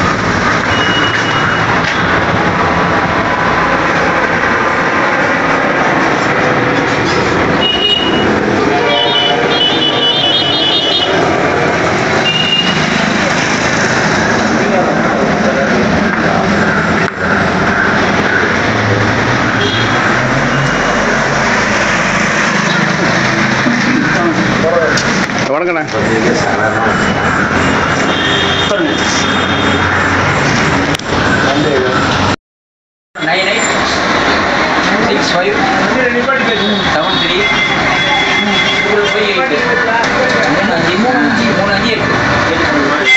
வணக்கண்ணா உட்காருங்க nine eight six five seven three two five eight மூணு அஞ்சு மூணு அஞ்சு மூணு அஞ்சு எட்டு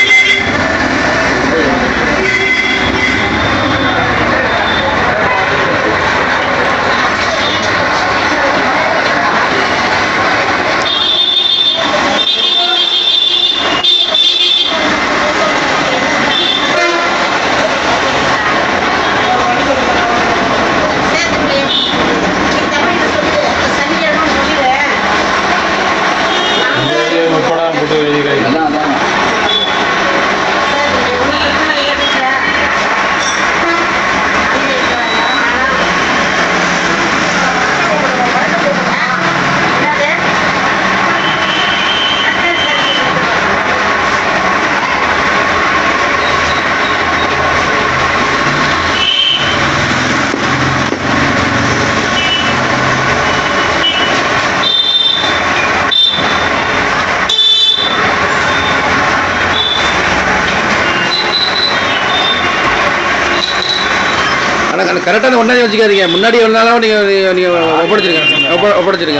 ஆனால் அந்த கரெக்டான ஒன்றாவே வச்சுக்காதீங்க முன்னாடி வந்தாலும் நீங்கள் நீங்கள் ஒப்படைச்சிருங்க ஒப்ப- ஒப்படைச்சிருங்க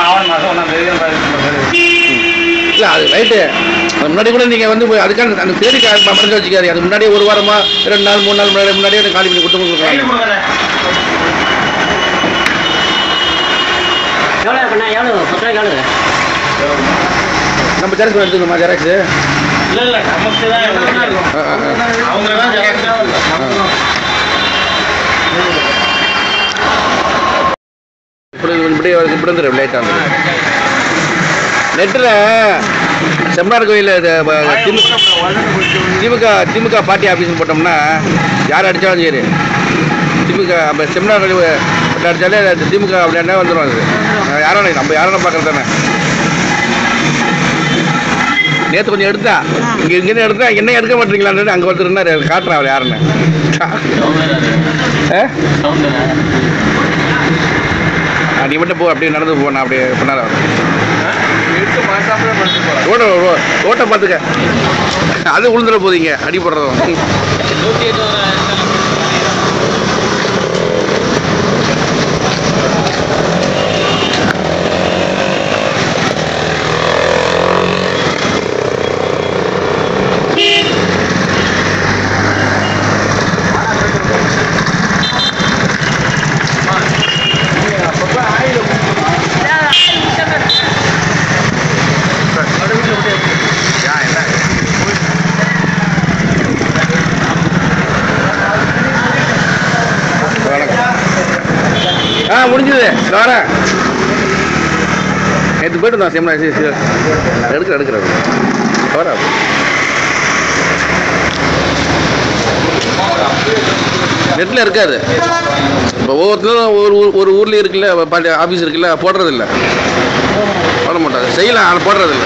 இல்லை அது ரைட்டு அது முன்னாடி கூட நீங்கள் வந்து போய் அதுக்கான அந்த தேடி மறந்து வச்சுக்காதீங்க அது முன்னாடியே ஒரு வாரமா ரெண்டு நாள் மூணு நாள் முன்னாடி முன்னாடியே அதை காலி பண்ணி கொடுத்து கொடுக்கலாம் எவ்வளோ இருக்குண்ணா எவ்வளோ பத்து ரூபாய்க்கு எவ்வளோ நம்ம ஜெராக்ஸ் எடுத்துக்கணுமா ஜெராக்ஸ் இல்லை இல்லை நமக்கு தான் அவங்க தான் இப்படி இப்படி இப்படி வந்துடும் லேட்டாக வந்துடும் நெட்டில் செம்னார் கோயில் திமுக திமுக பார்ட்டி ஆஃபீஸ்னு போட்டோம்னா யார் அடித்தாலும் சரி திமுக அப்போ செம்னார் கோயில் அடித்தாலே அது திமுக அப்படின்னா வந்துடும் அது யாரும் நம்ம யாரும் பார்க்குறது தானே நேற்று கொஞ்சம் எடுத்தா இங்கே இங்கேருந்து எடுத்தா என்ன எடுக்க மாட்டீங்களான்னு அங்கே ஒருத்தர் இருந்தாரு காட்டுறான் அவர் யாருன்னு ஆ ஆ, நீ மட்டும் போ அப்படியே நடந்து போ நான் அப்படியே பண்ணாத ரோட்டை ரோட்டை பார்த்துக்க அது உளுந்துட போதீங்க அடிபடுறதும் முடிஞ்சது இதோ வரேன் நேற்று போயிட்டு வந்தோம் செம்னா எடுக்கிற எடுக்கிறேன் வரேன் நெட்டில் இருக்காது இப்போ ஒவ்வொருத்தரும் ஒரு ஊர் ஒரு ஊர்லேயும் இருக்குல்ல பாட்டி ஆஃபீஸ் இருக்குல்ல போடுறதில்ல போட மாட்டாங்க செய்யலாம் ஆனால் போடுறதில்ல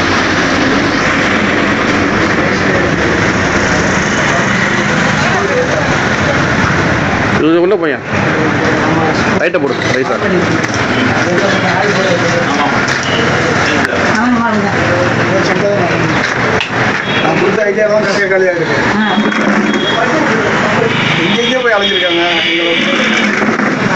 இது உள்ள பையன் லைட்டை போடு ரைஸா நான் கொடுத்த ஐடியா தான் கட்டிய காலியாக இருக்கு இங்கெங்கே போய் அலைஞ்சிருக்காங்க எங்களை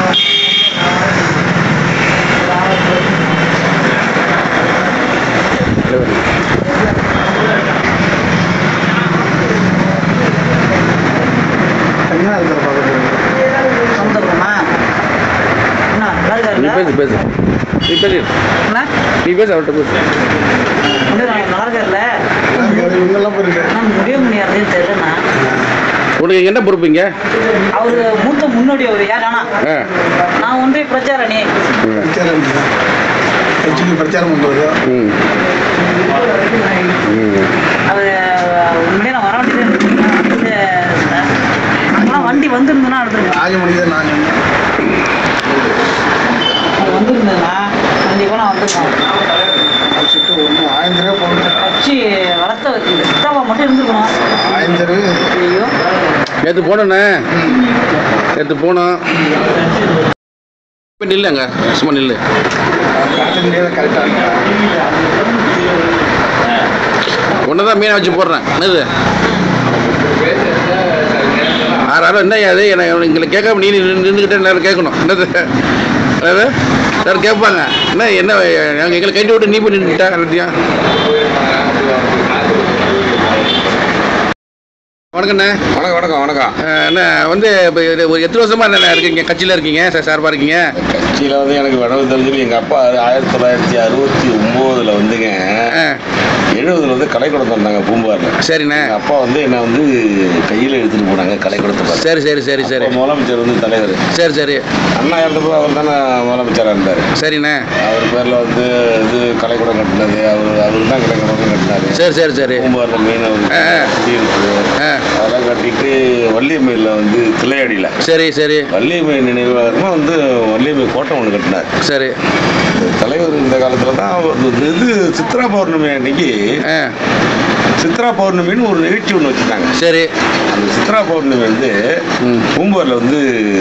தனியாக இருக்கிற பார்க்க வந்துடுறோமா என்ன நல்லா நீ இருக்காருல்ல பேசு பேசு நீ பேசு என்ன நீ பேசு அவர்கிட்ட பேசு அப்படியே நல்லா இருக்காருல்ல இவங்கெல்லாம் போயிருங்க நான் முடிய முடியாதுன்னு தெரியலண்ணா உனக்கு என்ன பொறுப்புங்க அவரு மூத்த முன்னோடி அவர் யார் ஆனா ஆ நான் ஒன்றிய பிரச்சாரணி பிரச்சாரம் கட்சிக்கு பிரச்சாரம் பண்ணுறது ம் ம் அவர் உண்மையிலே நான் வர வேண்டியது அப்போலாம் வண்டி வந்திருந்ததுன்னா எடுத்துருக்கேன் ஆக முடியுது நான் அது வந்திருந்ததுன்னா கண்டிப்பாக நான் வந்திருக்கேன் சுட்டு ஒன்று ஆயிரம் ரூபாய் போட்டு கட்சி வளர்த்த சித்தாவா மட்டும் இருந்திருக்கணும் ஆயிரம் ரூபாய் ஐயோ நேற்று போனோண்ணே நேற்று போனோம் இப்போ நில்லுங்க சும்மா நில்லு காட்டுலேயே கரெக்டாக ஒன்று தான் மீனை வச்சு போடுறேன் என்னது ஆறு ஆறு என்ன அது என்ன எங்களை கேட்காம நீ நின்றுக்கிட்டே நேரம் கேட்கணும் என்னது அதாவது எல்லாரும் கேட்பாங்க என்ன என்ன நாங்கள் எங்களை கைட்டு விட்டு நீ போய் நின்றுட்டா எல்லாத்தையும் வணக்கண்ணே வணக்கம் வணக்கம் வணக்கம் அஹ் என்ன வந்து இப்போ ஒரு எத்தனை வருஷமா என்ன இருக்கீங்க கட்சியில் இருக்கீங்க சார் சார்பாக இருக்கீங்க கட்சியில் வந்து எனக்கு விடவு தெரிஞ்சு எங்கள் அப்பா ஆயிரத்தி தொள்ளாயிரத்தி அறுபத்தி ஒம்போதில் வந்துங்க ஆ எழுபதுல வந்து கலைக்கூடம் தந்தாங்க பூம்பாரில் சரிண்ணே எங்கள் அப்பா வந்து என்னை வந்து கையில் எடுத்துகிட்டு போனாங்க கலைக்கூடத்தை பார்த்து சரி சரி சரி சரி அப்போ முதலமைச்சர் வந்து தலைவர் சரி சரி அண்ணா இறந்தப்போ அவர் தானே முதலமைச்சராக இருந்தார் சரிண்ணே அவர் பேரில் வந்து இது கலைக்கூடம் கட்டினது அவர் அவர் தான் கலைக்கூடம் கட்டினாரு சரி சரி சரி பூம்பாரில் மெயின் ஆ, ஆ. குடியிருப்பு ஆ அதெல்லாம் கட்டிட்டு வள்ளியம்மையில் வந்து தில்லையாடியில் சரி சரி வள்ளியம்மை நினைவாகமாக வந்து வள்ளியம்மை கோட்டை ஒன்று கட்டினார் சரி தலைவர் இந்த காலத்தில் தான் அவர் இந்த இது சித்ரா பௌர்ணமி அன்னைக்கு ஆ சித்ரா பௌர்ணமின்னு ஒரு நிகழ்ச்சி ஒன்று வச்சுருந்தாங்க சரி அந்த சித்ரா பௌர்ணமி வந்து ம் பூம்பூரில் வந்து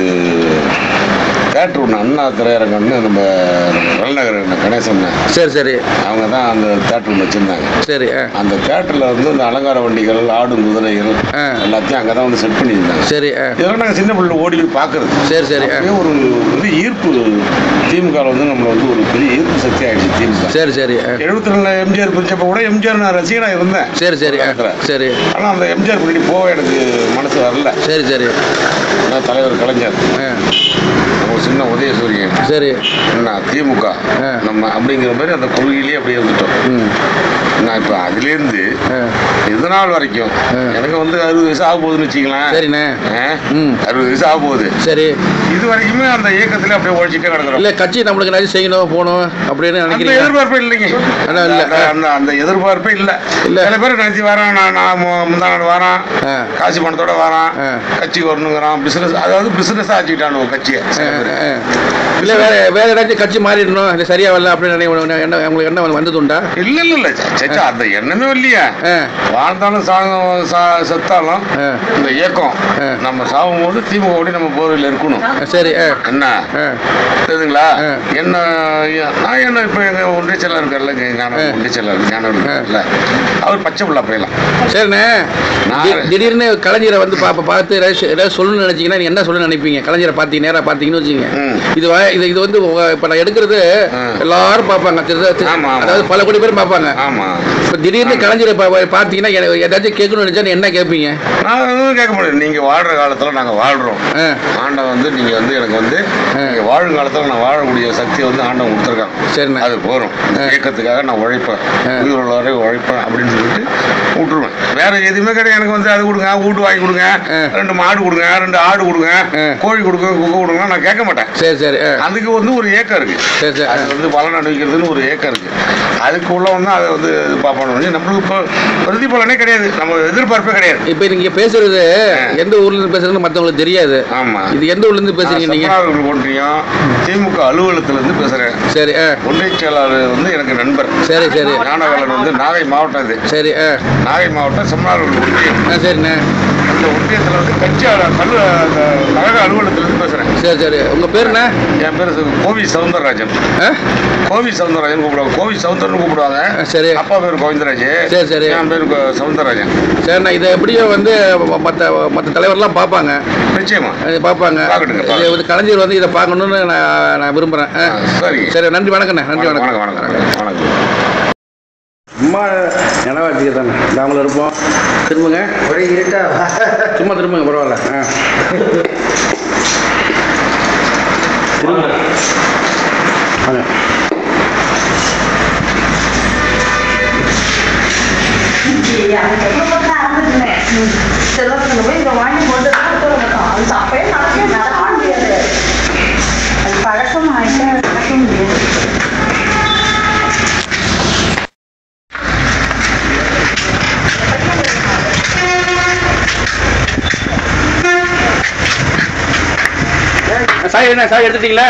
தேட்டர் ஒன்று அண்ணா திரையரங்கம்னு நம்ம வெள்ளநகர் கணேசன் சரி சரி அவங்க தான் அந்த தேட்டர் ஒன்று வச்சுருந்தாங்க சரி ஆ அந்த தேட்டரில் வந்து இந்த அலங்கார வண்டிகள் ஆடு குதிரைகள் ஆ. எல்லாத்தையும் அங்கே தான் வந்து செட் பண்ணியிருந்தாங்க சரி ஆ இதெல்லாம் நாங்கள் சின்ன பிள்ளை ஓடி போய் பார்க்கறது சரி சரி ஆ அப்படியே ஒரு வந்து ஈர்ப்பு திமுக வந்து நம்மளை வந்து ஒரு பெரிய ஈர்ப்பு சக்தி ஆயிடுச்சு திமுக சரி சரி ஆ எழுபத்தி ரெண்டுல எம்ஜிஆர் பிரிச்சப்ப கூட எம்ஜிஆர் நான் ரசிகனா இருந்தேன் சரி சரி ஆ காலத்துல. சரி ஆனா அந்த எம்ஜிஆர் பின்னாடி போக எனக்கு மனசு வரல சரி சரி ஆனா தலைவர் கலைஞர் ஆ நம்ம சின்ன உதயசூரியன் சரி என்ன திமுக ஆ. நம்ம அப்படிங்கிற மாதிரி அந்த கொள்கையிலேயே அப்படியே இருந்துட்டோம் ம் நான் இப்போ அதுலேருந்து ஆ இது நாள் வரைக்கும் ஆ. எனக்கு வந்து அறுபது வயசு ஆக போகுதுன்னு வச்சுக்கலாம் சரிண்ணே ம் அறுபது வயசு ஆக போகுது சரி இது வரைக்குமே அந்த இயக்கத்துல அப்படியே உழைச்சிட்டே கிடக்குறோம் இல்லை கட்சி நம்மளுக்கு நிறைய செய்யணும் போகணும் அப்படின்னு அந்த நினைக்கிறீங்க எதிர்பார்ப்பே இல்லைங்க அதான் இல்ல. அந்த- அந்த அந்த எதிர்பார்ப்பே இல்ல இல்ல. சில பேர் நினைச்சு வரான் நான் நான் மு- முந்தா நாள் வரான் ஆ. காசு பணத்தோட வரான் ஆ. கட்சிக்கு வரணுங்கிறான் பிசினஸ் அதாவது பிசினஸ் ஆச்சுக்கிட்டான் ஒரு கட்சியை சில பேர். இல்லை வேற வேற ஏதாச்சும் கட்சி மாறிடணும் இல்லை சரியா வரல அப்படின்னு நினை- என்ன உங்களுக்கு என்ன வந்ததுண்டா இல்ல இல்ல இல்ல சேச்சா அந்த எண்ணமே இல்லையா ஆ வாழ்ந்தாலும் சாகும் சா- செத்தாலும் ஆ. இந்த இயக்கம் ஆ. நம்ம சாகும் போது திமுக நம்ம போர்வையில் இருக்கணும் சரி ஆ என்ன ஆ தெரியுதுங்களா ஆ. என்ன நான் என்ன இப்போ எங்கள் ஒன்றிய செயலர் இருக்கார்ல ஞான ஆ. ஒன்றிய செயலர் ஞானம் இருக்கார்ல அவர் பச்சை பிள்ளை போயிடலாம் சரிண்ணே நான் தி- திடீர்னு கலைஞரை வந்து பார்ப்ப பார்த்து ஏதாச்சும் ஏதாவது சொல்லணும்னு நினைச்சீங்கன்னா நீங்க என்ன சொல்லணும்னு நினைப்பீங்க கலைஞரை பார்த்தீங்க நேராக பார்த்தீங்கன்னு வச்சுங்க ம். இது வா இது இது இது வந்து உங்க- இப்ப நான் எடுக்கிறது ஆ. எல்லாரும் பார்ப்பாங்க திரு- திரு- ஆமா, ஆமா. அதாவது பல கோடி பேர் பார்ப்பாங்க ஆமா இப்ப திடீர்னு கலைஞர் இப்ப பார்த்தீங்கன்னா எனக்கு ஏதாச்சும் கேட்கணும்னு நினைச்சா என்ன கேட்பீங்க நான் எதுவும் கேட்க முடியாது நீங்க வாழ்ற காலத்துல நாங்க வாழ்றோம் ஆ. ஆண்டவன் வந்து நீங்க வந்து எனக்கு வந்து நீங்க வாழும் காலத்துல நான் வாழக்கூடிய சக்தியை வந்து ஆண்டவன் கொடுத்துருக்கான் சரிண்ணே. அது போறோம் இயக்கத்துக்காக நான் உழைப்பேன் உயிர் உள்ள வரை உழைப்பேன் அப்படின்னு சொல்லிட்டு விட்டுருவேன் வேற எதுவுமே கிடையாது எனக்கு வந்து அது கொடுங்க வீட்டு வாங்கி கொடுங்க ஆ. ரெண்டு மாடு கொடுங்க ரெண்டு ஆடு கொடுங்க ஆ. கோழி கொடுங்க குக்கை கொடுங்க நான் கேட்க மாட்டேன் சரி சரி ஆ. அதுக்கு வந்து ஒரு ஏக்கம் இருக்கு சரி சரி அது வந்து பலன் அனுபவிக்கிறதுன்னு ஒரு ஏக்கம் இருக்கு அதுக்கு உள்ள வந்து அதை வந்து இது பார்ப்போம் நம்மளுக்கு இப்போ பிரதிபலனே கிடையாது நம்ம எதிர்பார்ப்பே கிடையாது இப்ப நீங்க பேசுறது எந்த ஊர்ல இருந்து பேசுறது மத்தவங்களுக்கு தெரியாது ஆமா இது எந்த ஊர்ல இருந்து பேசுறீங்க நீங்க சப்பனார்கள் ஒன்றியம் திமுக அலுவலகத்துல இருந்து பேசுறேன் சரி ஆ ஒன்றிய செயலாளர் வந்து எனக்கு நண்பர் சரி சரி ஞானவேலன் வந்து நாகை மாவட்டம் இது சரி ஆ நாகை மாவட்டம் செம்மனார்கள் ஒன்றியம் ஆ சரிண்ணே அந்த ஒன்றியத்தில் வந்து கட்சி அல- கல்லு அந்த கழக அலுவலகத்திலிருந்து பேசுறேன் சரி சரி உங்க பேர் என்ன என் பேர் கோவி சவுந்தரராஜன் ஆ? கோவி சவுந்தரராஜன் கூப்பிடுவாங்க கோவி சவுந்தரன் கூப்பிடுவாங்க ஆ, சரி அப்பா பேர் கோவிந்தராஜ் சரி, சரி. என் பேர் கோ- சவுந்தரராஜன் சரிண்ணா இதை எப்படியும் வந்து மற்ற மற்ற தலைவர்லாம் பார்ப்பாங்க நிச்சயமா இது பார்ப்பாங்க பார்க்கட்டுங்க, இது பார்க்கட்டும். வந்து கலைஞர் வந்து இதை பார்க்கணுன்னு நான் நான் விரும்புகிறேன் ஆ, சரிங்க. சரி நன்றி வணக்கண்ணே நன்றி வணக்கம் வணக்கம் வணக்கம் வணக்கம் வணக்கம் சும்மா நிலவா வச்சுக்கிறதாங்க நாங்களும் இருப்போம் திரும்புங்க ஒரே இருட்டா சும்மா திரும்புங்க பரவாயில்ல ஆ திரும்ப வாங்க செல்வத்தில் போய் இதை வாங்கி கொண்டு மாட்டோம் அது அப்பயே நடக்க நடக்க முடியாது அது பழக்கம் ஆகிட்டா நடக்க முடியாது சாய் என்ன சாய் எடுத்துட்டீங்களா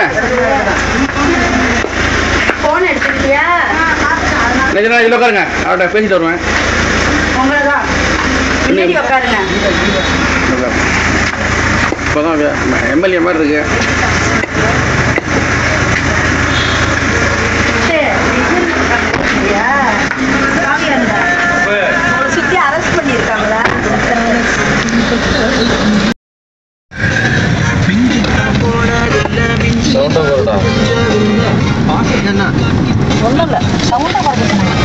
ஃபோன் எடுத்துக்கிட்டியா நிஜ நாள் இதில் உட்காருங்க அவர்கிட்ட பேசிட்டு வருவேன் உங்களை தான் பின்னாடி உட்காருங்க இப்போ தான் எம்எல்ஏ மாதிரி இருக்கு சுத்தி அரெஸ்ட் பண்ணியிருக்காங்களா ஒன்றும் இல்லை சவுண்டை குறைக்கணும்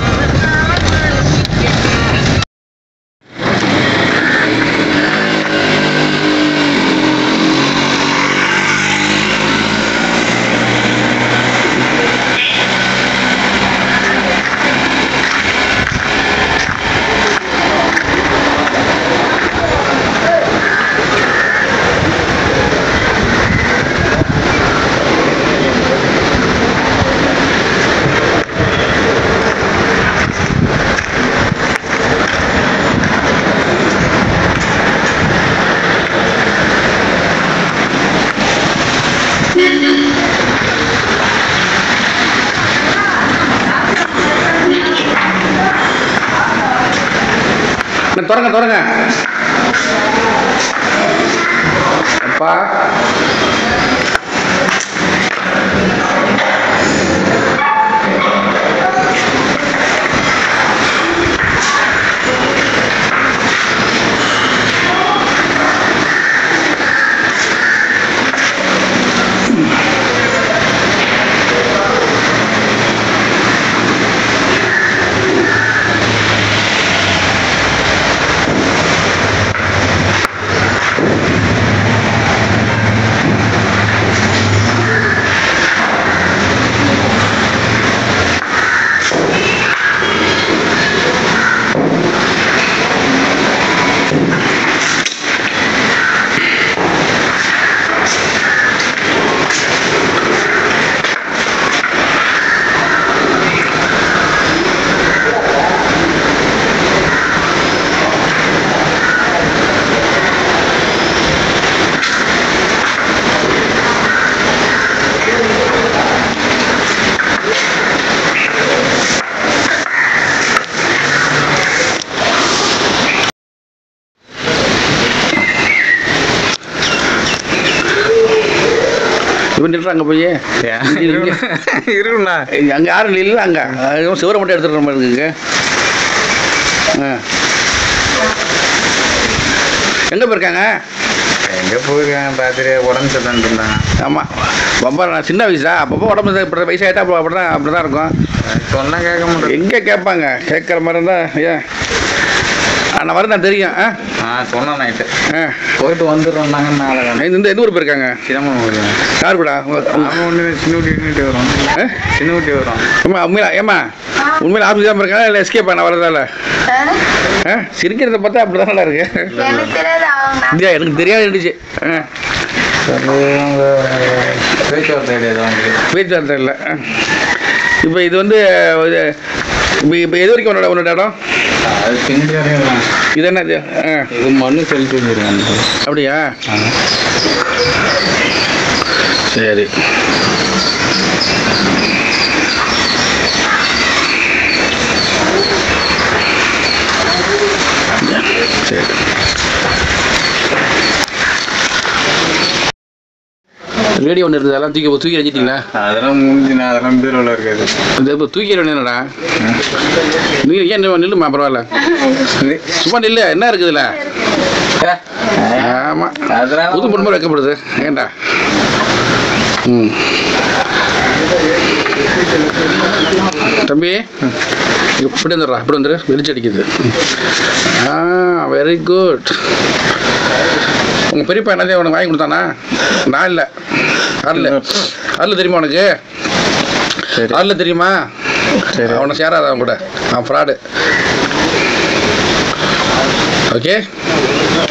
நான் தொடங்க தொடங்க அப்பா இவன் நின்று அங்கே போய் இருக்குண்ணா அங்கே யாரும் இல்லை அங்கே சிவரை மட்டும் எடுத்துகிட்டு மாதிரி இருக்குங்க ஆ எங்கே போயிருக்காங்க எங்கே போயிருக்காங்க பார்த்துட்டு உடம்பு சரிதான் இருந்தாங்க ஆமாம் ரொம்ப நான் சின்ன வயசா அப்பப்போ உடம்பு சரி- இப்படி வயசாகிட்டா அப்போ அப்படி தான் அப்படி தான் இருக்கும் சொன்னா கேட்க மாட்டேன் எங்கே கேட்பாங்க கேட்குற மாதிரி இருந்தால் ஏன் ஆ, நான் வரேன் தெரியும் ஆ ஆ சொன்னேன் நைட்டு ஆ போயிட்டு வந்துடுறோம்னாங்க நாளை இந்த இந்த எந்த ஊர் போயிருக்காங்க சிரமம் போயிருக்காங்க யார் கூட அவன் ஒன்று சின்ன குட்டி நின்றுட்டு வரும் ஆ? சின்ன குட்டி வரும் ஏம்மா உண்மையில ஏம்மா உண்மையில ஆஃபீஸ் தான் இருக்காங்க இல்லை எஸ்கேப் பண்ண வரதால ஆ சிரிக்கிறத பார்த்தா அப்படி தானே இருக்கு எனக்கு தெரியாது அவங்க இல்லையா எனக்கு தெரியாது இருந்துச்சு ஆ அவங்க பேச்சுவார்த்தை கிடையாது அவங்களுக்கு பேச்சுவார்த்தை இல்லை இப்போ இது வந்து இது இப்போ இப்போ எது வரைக்கும் உன்னோட உன்னோட இடம் அது பின்னாடி வரையும் இது என்ன இது ஆ இது மண்ணு செலுத்தி வந்துருக்காங்க அப்படியா சரி சரி ரேடியோ ஒன்று இருக்குது அதெல்லாம் தூக்கி தூக்கி வச்சுட்டீங்களா அதெல்லாம் முடிஞ்சுண்ணா அதெல்லாம் பீரோவில் இருக்காது இந்த இப்போ தூக்கி என்னடா நீ ஏன் நில்லு- நில்லுமா பரவாயில்ல சும்மா நில்லு என்ன இருக்குதுல்ல ஆமாம் அதெல்லாம் புது பொண்ணு வைக்கப்படுது ஏண்டா ம் தம்பி இப்படி வந்துடுறா இப்படி வந்துடு வெளிச்சடிக்குது ஆ வெரி குட் உங்கள் பெரியப்பா என்னதே உனக்கு வாங்கி கொடுத்தானா நான் இல்லை அருள் அருள் தெரியுமா உனக்கு சரி. அருள் தெரியுமா சரி. அவனை சேராத அவன் கூட அவன் ஃப்ராடு ஓகே